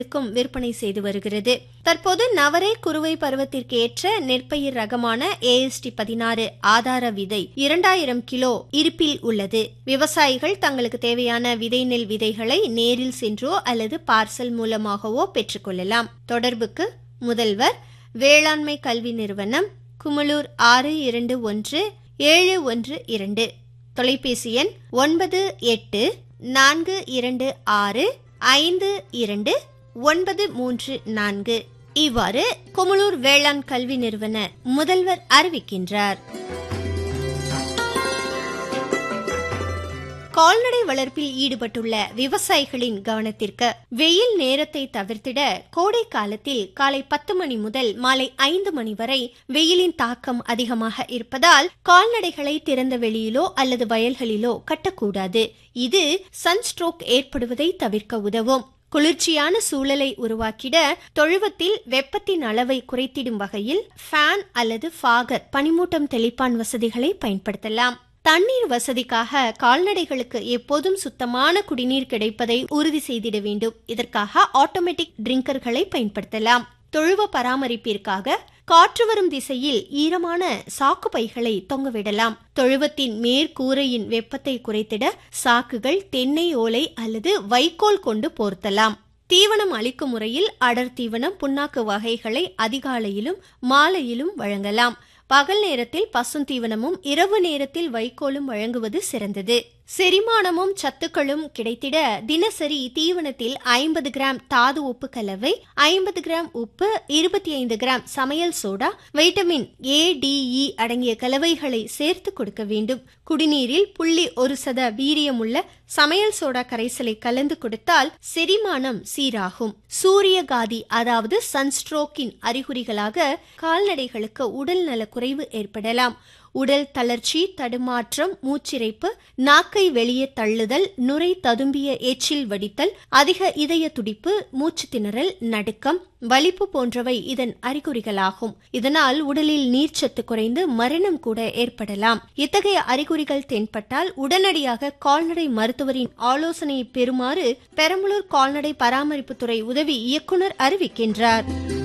க்கும் விற்பனை செய்து வருகிறது தற்போது நவரை குறுவை பருவத்திற்கு ஏற்ற நெற்பயிர் ரகமான ஏஎஸ்டி பதினாறு ஆதார விதை இரண்டாயிரம் கிலோ இருப்பில் உள்ளது விவசாயிகள் தங்களுக்கு தேவையான விதை நெல் விதைகளை நேரில் சென்றோ அல்லது பார்சல் மூலமாகவோ பெற்றுக்கொள்ளலாம் தொடர்புக்கு முதல்வர் வேளாண்மை கல்வி நிறுவனம் குமலூர் ஆறு இரண்டு ஒன்று ஏழு ஒன்று இரண்டு தொலைபேசி எண் ஒன்பது எட்டு நான்கு இரண்டு ஆறு ஐந்து இரண்டு ஒன்பது மூன்று நான்கு இவ்வாறு குமலூர் வேளாண் கல்வி நிறுவன முதல்வர் அறிவிக்கின்றார் கால்நடை வளர்ப்பில் ஈடுபட்டுள்ள விவசாயிகளின் கவனத்திற்கு வெயில் நேரத்தை தவிர்த்திட கோடை காலத்தில் காலை பத்து மணி முதல் மாலை ஐந்து மணி வரை வெயிலின் தாக்கம் அதிகமாக இருப்பதால் கால்நடைகளை திறந்த வெளியிலோ அல்லது வயல்களிலோ கட்டக்கூடாது இது சன்ஸ்ட்ரோக் ஏற்படுவதை தவிர்க்க உதவும் குளிர்ச்சியான சூழலை உருவாக்கிட தொழுவத்தில் வெப்பத்தின் அளவை குறைத்திடும் வகையில் ஃபேன் அல்லது ஃபாகர் பனிமூட்டம் தெளிப்பான் வசதிகளை பயன்படுத்தலாம் தண்ணீர் வசதிக்காக கால்நடைகளுக்கு எப்போதும் சுத்தமான குடிநீர் கிடைப்பதை உறுதி செய்திட வேண்டும் இதற்காக ஆட்டோமேட்டிக் ட்ரிங்கர்களை பயன்படுத்தலாம் தொழுவ பராமரிப்பிற்காக காற்று வரும் திசையில் ஈரமான சாக்கு பைகளை தொங்கவிடலாம் தொழுவத்தின் மேற்கூரையின் வெப்பத்தை குறைத்திட சாக்குகள் தென்னை ஓலை அல்லது வைக்கோல் கொண்டு போர்த்தலாம் தீவனம் அளிக்கும் முறையில் அடர் தீவனம் புண்ணாக்கு வகைகளை அதிகாலையிலும் மாலையிலும் வழங்கலாம் பகல் நேரத்தில் பசுந்தீவனமும் இரவு நேரத்தில் வைக்கோலும் வழங்குவது சிறந்தது செரிமானமும் சத்துக்களும் கிடைத்திட தினசரி தீவனத்தில் ஐம்பது கிராம் தாது உப்பு கலவை ஐம்பது கிராம் உப்பு இருபத்தி ஐந்து கிராம் சமையல் சோடா வைட்டமின் ஏ டிஇ அடங்கிய கலவைகளை சேர்த்து கொடுக்க வேண்டும் குடிநீரில் புள்ளி ஒரு சத வீரியமுள்ள சமையல் சோடா கரைசலை கலந்து கொடுத்தால் செரிமானம் சீராகும் சூரியகாதி அதாவது சன்ஸ்ட்ரோக்கின் அறிகுறிகளாக கால்நடைகளுக்கு உடல் நலக்குறைவு ஏற்படலாம் உடல் தளர்ச்சி தடுமாற்றம் மூச்சிறைப்பு நாக்கை வெளியே தள்ளுதல் நுரை ததும்பிய எச்சில் வடித்தல் அதிக இதய துடிப்பு மூச்சு திணறல் நடுக்கம் வலிப்பு போன்றவை இதன் அறிகுறிகளாகும் இதனால் உடலில் நீர்ச்சத்து குறைந்து மரணம் கூட ஏற்படலாம் இத்தகைய அறிகுறிகள் தென்பட்டால் உடனடியாக கால்நடை மருத்துவரின் ஆலோசனையை பெறுமாறு பெரம்பலூர் கால்நடை பராமரிப்புத்துறை உதவி இயக்குநர் அறிவிக்கின்றார்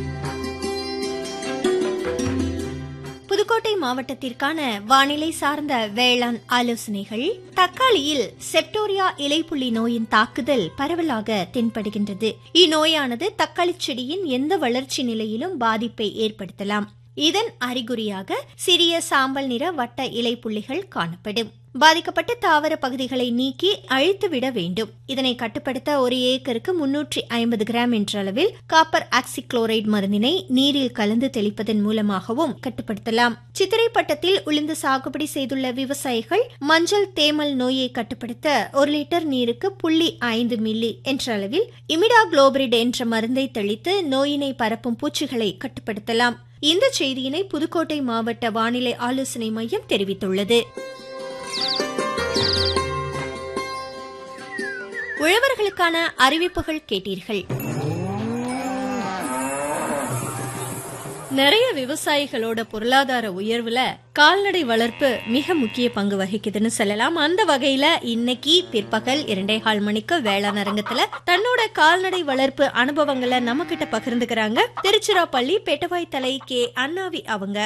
புதுக்கோட்டை மாவட்டத்திற்கான வானிலை சார்ந்த வேளாண் ஆலோசனைகள் தக்காளியில் செப்டோரியா இலைப்புள்ளி நோயின் தாக்குதல் பரவலாக தென்படுகின்றது இந்நோயானது தக்காளி செடியின் எந்த வளர்ச்சி நிலையிலும் பாதிப்பை ஏற்படுத்தலாம் இதன் அறிகுறியாக சிறிய சாம்பல் நிற வட்ட இலைப்புள்ளிகள் காணப்படும் பாதிக்கப்பட்ட தாவர பகுதிகளை நீக்கி அழித்துவிட வேண்டும் இதனை கட்டுப்படுத்த ஒரு ஏக்கருக்கு முன்னூற்றி ஐம்பது கிராம் என்ற அளவில் காப்பர் ஆக்சிக்ளோரைடு மருந்தினை நீரில் கலந்து தெளிப்பதன் மூலமாகவும் கட்டுப்படுத்தலாம் சித்திரை பட்டத்தில் உளுந்து சாகுபடி செய்துள்ள விவசாயிகள் மஞ்சள் தேமல் நோயை கட்டுப்படுத்த ஒரு லிட்டர் நீருக்கு புள்ளி ஐந்து மில்லி என்ற அளவில் இமிடா குளோபரிட் என்ற மருந்தை தெளித்து நோயினை பரப்பும் பூச்சிகளை கட்டுப்படுத்தலாம் இந்த செய்தியினை புதுக்கோட்டை மாவட்ட வானிலை ஆலோசனை மையம் தெரிவித்துள்ளது உழவர்களுக்கான அறிவிப்புகள் கேட்டீர்கள் நிறைய விவசாயிகளோட பொருளாதார உயர்வுல கால்நடை வளர்ப்பு மிக முக்கிய பங்கு வகிக்குதுன்னு சொல்லலாம் அந்த வகையில இன்னைக்கு பிற்பகல் இரண்டே கால் மணிக்கு வேளாண் அரங்கத்துல தன்னோட கால்நடை வளர்ப்பு அனுபவங்களை நம்ம கிட்ட பகிர்ந்துக்கிறாங்க திருச்சிராப்பள்ளி பெட்டவாய் தலை கே அண்ணாவி அவங்க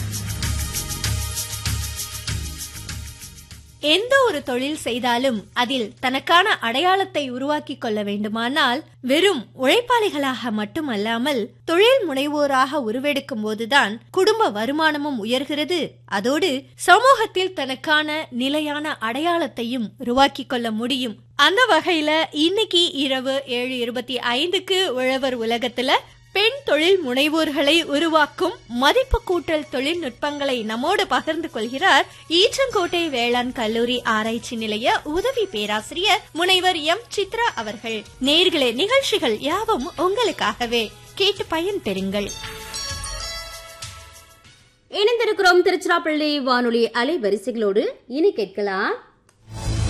எந்த ஒரு தொழில் செய்தாலும் அதில் தனக்கான அடையாளத்தை உருவாக்கி கொள்ள வேண்டுமானால் வெறும் உழைப்பாளிகளாக மட்டுமல்லாமல் தொழில் முனைவோராக உருவெடுக்கும் போதுதான் குடும்ப வருமானமும் உயர்கிறது அதோடு சமூகத்தில் தனக்கான நிலையான அடையாளத்தையும் உருவாக்கி கொள்ள முடியும் அந்த வகையில இன்னைக்கு இரவு ஏழு இருபத்தி ஐந்துக்கு உழவர் உலகத்துல பெண் தொழில் முனைவோர்களை உருவாக்கும் மதிப்பு கூட்டல் தொழில்நுட்பங்களை நம்மோடு பகிர்ந்து கொள்கிறார் ஈச்சங்கோட்டை வேளாண் கல்லூரி ஆராய்ச்சி நிலைய உதவி பேராசிரியர் முனைவர் எம் சித்ரா அவர்கள் நேர்களே நிகழ்ச்சிகள் யாவும் உங்களுக்காகவே கேட்டு பயன் பெறுங்கள் இணைந்திருக்கிறோம் திருச்சிராப்பள்ளி வானொலி அலைவரிசைகளோடு இனி கேட்கலாம்